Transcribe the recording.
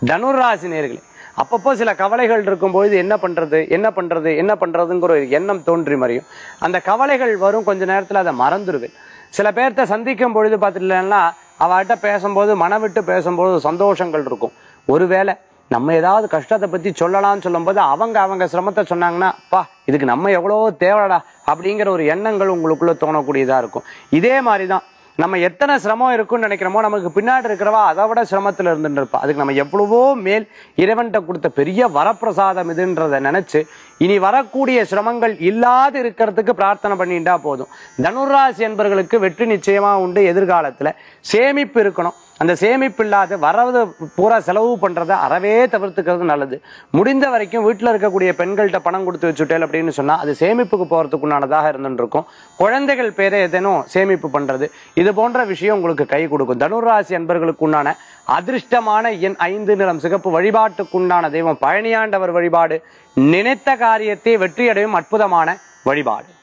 தனுராசி நேர்களே அப்பப்போ சில கவலைகள் இருக்கும்பொழுது என்ன பண்றது என்ன பண்றது என்ன பண்றதுங்கிற ஒரு எண்ணம் தோன்றி மறையும் அந்த கவலைகள் வரும் கொஞ்ச நேரத்துல அதை மறந்துடுவேன் சில பேர்த்த சந்திக்கும் பொழுது பார்த்துட்டேன்னா அவகிட்ட பேசும்போது மனம் விட்டு பேசும்போது சந்தோஷங்கள் இருக்கும் ஒருவேளை நம்ம ஏதாவது கஷ்டத்தை பத்தி சொல்லலாம்னு சொல்லும்போது அவங்க அவங்க சிரமத்தை சொன்னாங்கன்னா பா இதுக்கு நம்ம எவ்வளவோ தேவைடா அப்படிங்கிற ஒரு எண்ணங்கள் உங்களுக்குள்ள தோணக்கூடியதா இருக்கும் இதே மாதிரிதான் நம்ம எத்தனை சிரமம் இருக்கும்னு நினைக்கிறோமோ நமக்கு பின்னாடி இருக்கிறவா அதை விட சிரமத்துல இருந்துட்டு இருப்பா அதுக்கு நம்ம எவ்வளவோ மேல் இறைவன்கிட்ட கொடுத்த பெரிய வரப்பிரசாதம் இதுன்றதை நினைச்சு இனி வரக்கூடிய சிரமங்கள் இல்லாது இருக்கிறதுக்கு பிரார்த்தனை பண்ணிட்டா போதும் தனுராசி என்பவர்களுக்கு வெற்றி நிச்சயமா உண்டு எதிர்காலத்துல சேமிப்பு இருக்கணும் அந்த சேமிப்பு இல்லாத வரது பூரா செலவு பண்றதை அறவே தவிர்த்துக்கிறது நல்லது முடிந்த வரைக்கும் வீட்டுல இருக்கக்கூடிய பெண்கள்கிட்ட பணம் கொடுத்து வச்சுட்டேன் அப்படின்னு சொன்னா அது சேமிப்புக்கு போறதுக்கு உண்டானதாக இருந்துட்டு இருக்கும் குழந்தைகள் பேரை ஏதேனும் சேமிப்பு பண்றது இது போன்ற விஷயம் உங்களுக்கு கை கொடுக்கும் தனுராசி அன்பர்களுக்கு உண்டான அதிர்ஷ்டமான எண் ஐந்து நிறம் சிகப்பு வழிபாட்டுக்குண்டான தெய்வம் பழனியாண்டவர் வழிபாடு நினைத்த காரியத்தை வெற்றியடையும் அற்புதமான வழிபாடு